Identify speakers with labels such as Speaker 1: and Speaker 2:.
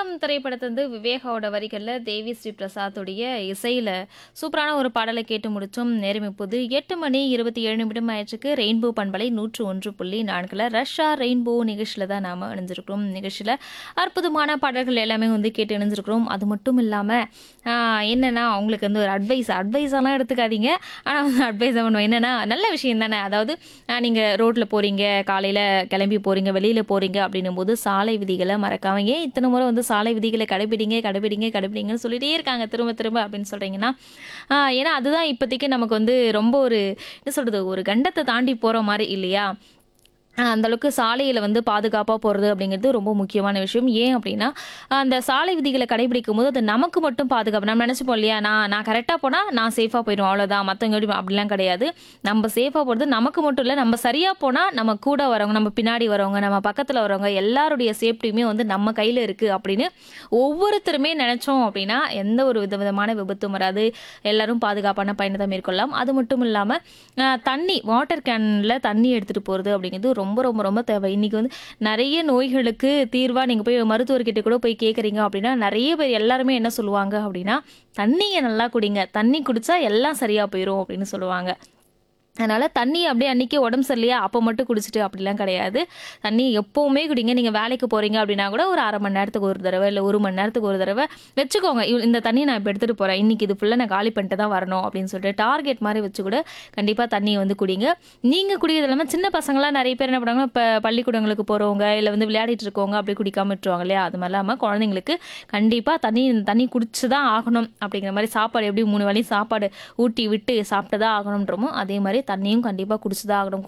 Speaker 1: சிங்கம் திரைப்படத்திலிருந்து விவேகாவோட வரிகளில் தேவி ஸ்ரீ பிரசாத்துடைய இசையில் சூப்பரான ஒரு பாடலை கேட்டு முடிச்சோம் நேரம் இப்போது எட்டு மணி இருபத்தி ஏழு நிமிடம் ஆயிடுச்சுக்கு ரெயின்போ பண்பலை நூற்று ஒன்று புள்ளி நான்கில் ரஷ்யா ரெயின்போ நிகழ்ச்சியில் தான் நாம் இணைஞ்சிருக்கிறோம் நிகழ்ச்சியில் அற்புதமான பாடல்கள் எல்லாமே வந்து கேட்டு இணைஞ்சிருக்கிறோம் அது மட்டும் இல்லாமல் என்னென்னா அவங்களுக்கு வந்து ஒரு அட்வைஸ் அட்வைஸெல்லாம் எடுத்துக்காதீங்க ஆனால் வந்து அட்வைஸ் பண்ணுவோம் என்னென்னா நல்ல விஷயம் தானே அதாவது நீங்கள் ரோட்டில் போகிறீங்க காலையில் கிளம்பி போகிறீங்க வெளியில் போகிறீங்க அப்படின்னும் போது சாலை விதிகளை மறக்காம ஏன் இத்தனை முறை வந்து சாலை விதிகளை கடைபிடிங்க கடைபிடிங்க கடைபிடிங்கன்னு சொல்லிட்டே இருக்காங்க திரும்ப திரும்ப அப்படின்னு சொல்கிறீங்கன்னா ஏன்னா அதுதான் இப்போதைக்கு நமக்கு வந்து ரொம்ப ஒரு என்ன சொல்கிறது ஒரு கண்டத்தை தாண்டி போகிற மாதிரி இல்லையா ஆஹ் அந்த அளவுக்கு சாலையில் வந்து பாதுகாப்பாக போகிறது அப்படிங்கிறது ரொம்ப முக்கியமான விஷயம் ஏன் அப்படின்னா அந்த சாலை விதிகளை கடைபிடிக்கும் போது அது நமக்கு மட்டும் பாதுகாப்பு நம்ம நினச்சிப்போம் இல்லையா நான் நான் கரெக்டாக போனால் நான் சேஃபாக போயிடுவோம் அவ்வளோதான் மற்றவங்க எப்படி அப்படிலாம் கிடையாது நம்ம சேஃபாக போகிறது நமக்கு மட்டும் இல்லை நம்ம சரியாக போனால் நம்ம கூட வரவங்க நம்ம பின்னாடி வரவங்க நம்ம பக்கத்தில் வரவங்க எல்லாருடைய சேஃப்டியுமே வந்து நம்ம கையில் இருக்குது அப்படின்னு ஒவ்வொருத்தருமே நினச்சோம் அப்படின்னா எந்த ஒரு வித விதமான விபத்தும் வராது எல்லாரும் பாதுகாப்பான பயணத்தை மேற்கொள்ளலாம் அது மட்டும் இல்லாமல் தண்ணி வாட்டர் கேனில் தண்ணி எடுத்துகிட்டு போகிறது அப்படிங்கிறது ரொம்ப ரொம்ப ரொம்ப தேவை இன்றைக்கி வந்து நிறைய நோய்களுக்கு தீர்வாக நீங்கள் போய் மருத்துவர்கிட்ட கூட போய் கேட்குறீங்க அப்படின்னா நிறைய பேர் எல்லாருமே என்ன சொல்லுவாங்க அப்படின்னா தண்ணியை நல்லா குடிங்க தண்ணி குடித்தா எல்லாம் சரியாக போயிடும் அப்படின்னு சொல்லுவாங்க அதனால் தண்ணி அப்படியே அன்றைக்கி உடம்பு சரியில்லையா அப்போ மட்டும் குடிச்சிட்டு அப்படிலாம் கிடையாது தண்ணி எப்போவுமே குடிங்க நீங்கள் வேலைக்கு போகிறீங்க அப்படின்னா கூட ஒரு அரை மணி நேரத்துக்கு ஒரு தடவை இல்லை ஒரு மணி நேரத்துக்கு ஒரு தடவை வச்சுக்கோங்க இவ்- இந்த தண்ணி நான் இப்போ எடுத்துகிட்டு போகிறேன் இன்றைக்கி இது ஃபுல்லாக நான் காலி பண்ணிட்டு தான் வரணும் அப்படின்னு சொல்லிட்டு டார்கெட் மாதிரி வச்சு கூட கண்டிப்பாக தண்ணியை வந்து குடிங்க நீங்கள் குடிக்கிறது இல்லாமல் சின்ன பசங்களாம் நிறைய பேர் என்ன பண்ணுவாங்க இப்போ பள்ளிக்கூடங்களுக்கு போகிறவங்க இல்லை வந்து விளையாடிட்டு இருக்கவங்க அப்படி குடிக்காம விட்டுருவாங்க இல்லையா அது மாதிரி இல்லாமல் குழந்தைங்களுக்கு கண்டிப்பாக தண்ணி தண்ணி குடிச்சு தான் ஆகணும் அப்படிங்கிற மாதிரி சாப்பாடு எப்படி மூணு வேளையும் சாப்பாடு ஊட்டி விட்டு சாப்பிட்டு தான் ஆகணுன்றமோ அதே மாதிரி தண்ணியும் கண்டிப்பாக குடிச்சு தான் ஆகணும்